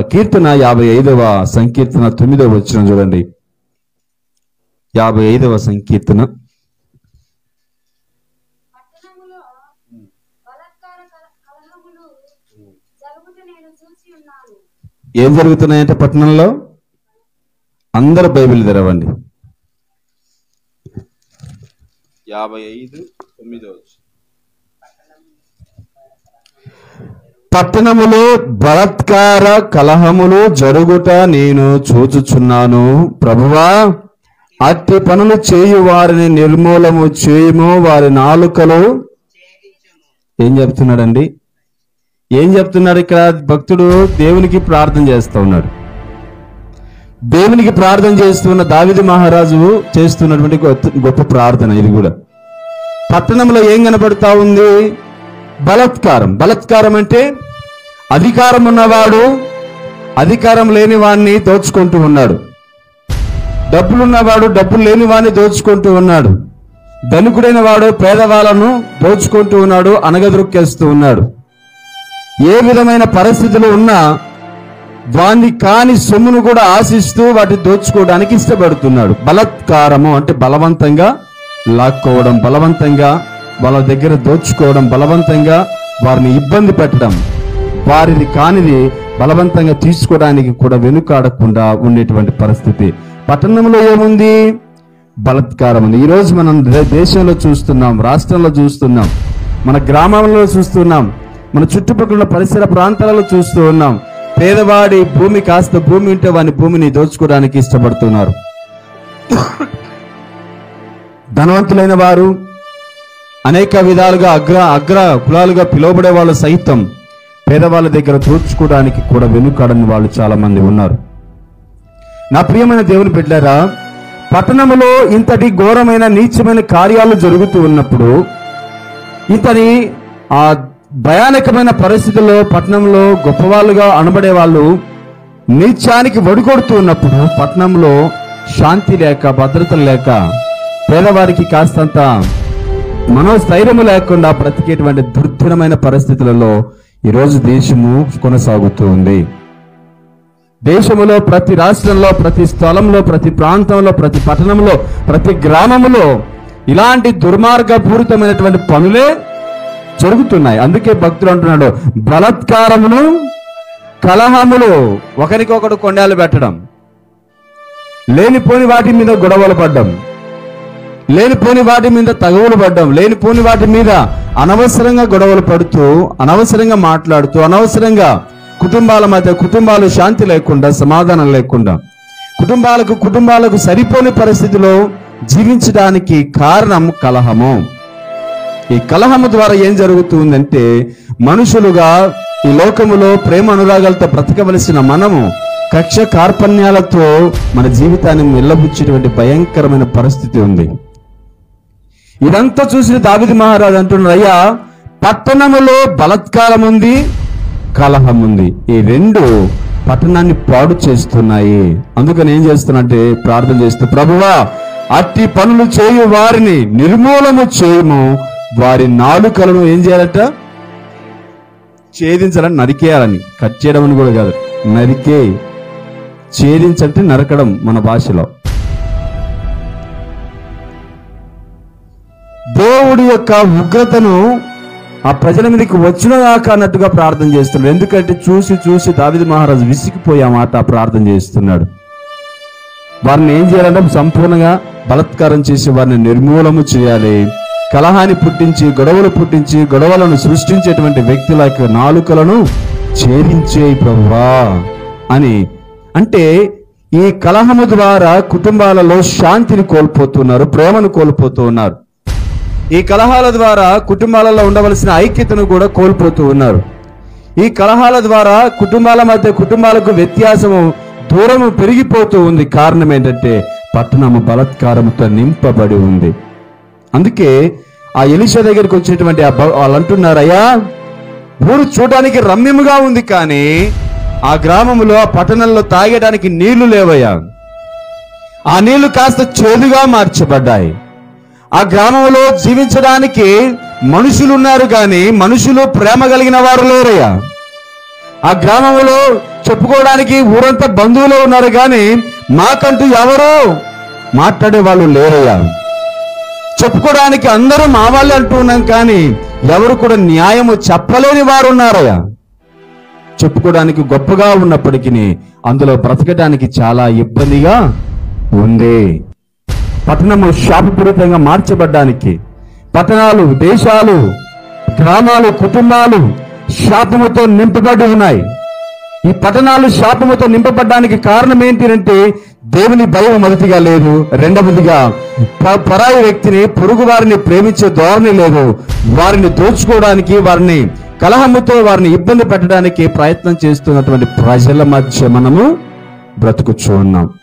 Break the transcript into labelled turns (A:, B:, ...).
A: కీర్తన యాభై ఐదవ సంకీర్తన తొమ్మిదవ వచ్చిన చూడండి యాభై ఐదవ సంకీర్తన
B: పట్టణములో బలాత్కార కల- కలహములు జరుగుట నేను చూసి ఉన్నాను
A: ఏం జరుగుతున్నాయంటే పట్టణంలో అందరు బైబిల్ తెరవండి యాభై ఐదు తొమ్మిదో పట్టణములో బలాత్కార కలహములు జరుగుట నేను చూచుచున్నాను ప్రభువా అట్టి పనులు చేయు వారిని నిర్మూలము చేయము వారి నాలుకలు ఏం చెప్తున్నాడండి ఏం చెప్తున్నాడు ఇక్కడ భక్తుడు దేవునికి ప్రార్థన చేస్తూ ఉన్నాడు దేవునికి ప్రార్థన చేస్తున్న దావిది మహారాజు చేస్తున్నటువంటి గొప్ప- గొప్ప ప్రార్థన ఇది కూడా పట్టణంలో ఏం కనబడతా ఉంది బలత్కారం బలత్కారం అంటే అధికారం ఉన్నవాడు అధికారం లేని వాడిని దోచుకుంటూ ఉన్నాడు డబ్బులున్నవాడు డబ్బులు లేని వాడిని దోచుకుంటూ ఉన్నాడు ధనికుడైన వాడు పేదవాళ్ళను దోచుకుంటూ ఉన్నాడు అనగదొక్కేస్తూ ఉన్నాడు ఏ విధమైన పరిస్థితులు ఉన్నా వాణ్ణి కాని సొమ్మును కూడా ఆశిస్తూ వాటిని దోచుకోవడానికి ఇష్టపడుతున్నాడు బలత్కారము అంటే బలవంతంగా లాక్కోవడం బలవంతంగా వాళ్ళ దగ్గర దోచుకోవడం బలవంతంగా వారిని ఇబ్బంది పెట్టడం వారిని కానిది బలవంతంగా తీసుకోవడానికి కూడా వెనుకాడకుండా ఉండేటువంటి పరిస్థితి పట్టణంలో ఏముంది బలత్కారం ఉంది ఈరోజు మనం దే- దేశంలో చూస్తున్నాం రాష్ట్రంలో చూస్తున్నాం మన గ్రామంలో చూస్తున్నాం మన చుట్టుపక్కల పరిసర ప్రాంతాలలో చూస్తూ ఉన్నాం పేదవాడి భూమి కాస్త భూమి ఉంటే వాని భూమిని దోచుకోవడానికి ఇష్టపడుతున్నారు ధనవంతులైన వారు అనేక విధాలుగా అగ్ర అగ్ర కులాలుగా పిలువబడే వాళ్ళు సైతం పేదవాళ్ళ దగ్గర దోచుకోవడానికి కూడా వెనుకాడని వాళ్ళు చాలా మంది ఉన్నారు నా ప్రియమైన దేవుని బిడ్డారా పట్టణములో ఇంతటి ఘోరమైన నీచమైన కార్యాలు జరుగుతూ ఉన్నప్పుడు ఇతని ఆ భయానకమైన పరిస్థితుల్లో పట్టణంలో గొప్పవాళ్ళుగా అనబడే వాళ్ళు నీచానికి వడుకొడుతూ ఉన్నప్పుడు పట్టణంలో శాంతి లేక భద్రత లేక పేదవారికి కాస్తంత మనోస్థైర్యము లేకుండా బ్రతికేటువంటి దుర్దినమైన పరిస్థితులలో ఈరోజు దేశము కొనసాగుతూ ఉంది దేశములో ప్రతి రాష్ట్రంలో ప్రతి స్థలంలో ప్రతి ప్రాంతంలో ప్రతి పట్టణంలో ప్రతి గ్రామములో ఇలాంటి దుర్మార్గపూరితమైనటువంటి పనులే జరుగుతున్నాయి అందుకే భక్తుడు అంటున్నాడు బలత్కారమును కలహములు ఒకరికొకడు కొండాలు పెట్టడం లేనిపోని వాటి మీద గొడవలు పడ్డం లేనిపోని వాటి మీద తగవులు పడ్డం లేనిపోని వాటి మీద అనవసరంగా గొడవలు పడుతూ అనవసరంగా మాట్లాడుతూ అనవసరంగా కుటుంబాల మధ్య కుటుంబాలు శాంతి లేకుండా సమాధానం లేకుండా కుటుంబాలకు కుటుంబాలకు సరిపోని పరిస్థితిలో జీవించడానికి కారణం కలహము ఈ కలహము ద్వారా ఏం జరుగుతుందంటే మనుషులుగా ఈ లోకములో ప్రేమ అనురాగాలతో బ్రతకవలసిన మనము కక్ష కార్పణ్యాలతో మన జీవితాన్ని మెల్లబుచ్చేటువంటి భయంకరమైన పరిస్థితి ఉంది ఇదంతా చూసిన దావిది మహారాజు అంటున్నారు అయ్యా పట్టణములో బలత్కారం ఉంది కలహం ఉంది ఈ రెండు పట్టణాన్ని పాడు చేస్తున్నాయి అందుకని ఏం చేస్తున్నట్టే ప్రార్థన చేస్తూ ప్రభువా అట్టి పనులు చేయు వారిని నిర్మూలము చేయము వారి నాలుకలను ఏం చేయాలట ఛేదించాలని నరికేయాలని కట్ చేయడం అని కూడా కాదు నరికే ఛేదించంటే నరకడం మన భాషలో దేవుడి యొక్క ఉగ్రతను ఆ ప్రజల మీదకి వచ్చిన దాకా అన్నట్టుగా ప్రార్థన చేస్తున్నాడు ఎందుకంటే చూసి చూసి దావిది మహారాజు విసిగిపోయి ఆ మాట ప్రార్థన చేస్తున్నాడు వారిని ఏం చేయాలంటే సంపూర్ణంగా బలత్కారం చేసి వారిని నిర్మూలము చేయాలి కలహాన్ని పుట్టించి గొడవలు పుట్టించి గొడవలను సృష్టించేటువంటి వ్యక్తుల యొక్క నాలుకలను ఛేదించే ప్రభువా అని అంటే ఈ కలహము ద్వారా కుటుంబాలలో శాంతిని కోల్పోతున్నారు ప్రేమను కోల్పోతూ ఉన్నారు ఈ కలహాల ద్వారా కుటుంబాలలో ఉండవలసిన ఐక్యతను కూడా కోల్పోతూ ఉన్నారు ఈ కలహాల ద్వారా కుటుంబాల మధ్య కుటుంబాలకు వ్యత్యాసము దూరము పెరిగిపోతూ ఉంది కారణం ఏంటంటే పట్టణము బలత్కారముతో నింపబడి ఉంది అందుకే ఆ ఎలిషా దగ్గరికి వచ్చినటువంటి ఆ బ- వాళ్ళు అంటున్నారు అయ్యా ఊరు చూడడానికి రమ్యముగా ఉంది కానీ ఆ గ్రామంలో ఆ పట్టణంలో తాగడానికి నీళ్లు లేవయ్యా ఆ నీళ్లు కాస్త చేదుగా మార్చబడ్డాయి ఆ గ్రామంలో జీవించడానికి మనుషులు ఉన్నారు కానీ మనుషులు ప్రేమ కలిగిన వారు లేరయ్యా ఆ గ్రామంలో చెప్పుకోవడానికి ఊరంతా బంధువులు ఉన్నారు కానీ మాకంటూ ఎవరు మాట్లాడే వాళ్ళు లేరయ్యా చెప్పుకోవడానికి అందరూ మా వాళ్ళే అంటున్నాం కానీ ఎవరు కూడా న్యాయము చెప్పలేని వారు ఉన్నారయ్యా చెప్పుకోవడానికి గొప్పగా ఉన్నప్పటికీ అందులో బ్రతకడానికి చాలా ఇబ్బందిగా ఉంది పట్టణము శాపపూరితంగా మార్చబడ్డానికి పట్టణాలు దేశాలు గ్రామాలు కుటుంబాలు శాపముతో నింపబడి ఉన్నాయి ఈ పట్టణాలు శాపముతో నింపబడ్డానికి కారణం ఏంటి అంటే దేవుని భయం మొదటిగా లేదు రెండవదిగా ప- పరాయి వ్యక్తిని పొరుగు వారిని ప్రేమించే ధోరణి లేదు వారిని దోచుకోవడానికి వారిని కలహముతో వారిని ఇబ్బంది పెట్టడానికి ప్రయత్నం చేస్తున్నటువంటి ప్రజల మధ్య మనము బ్రతుకుచూ ఉన్నాం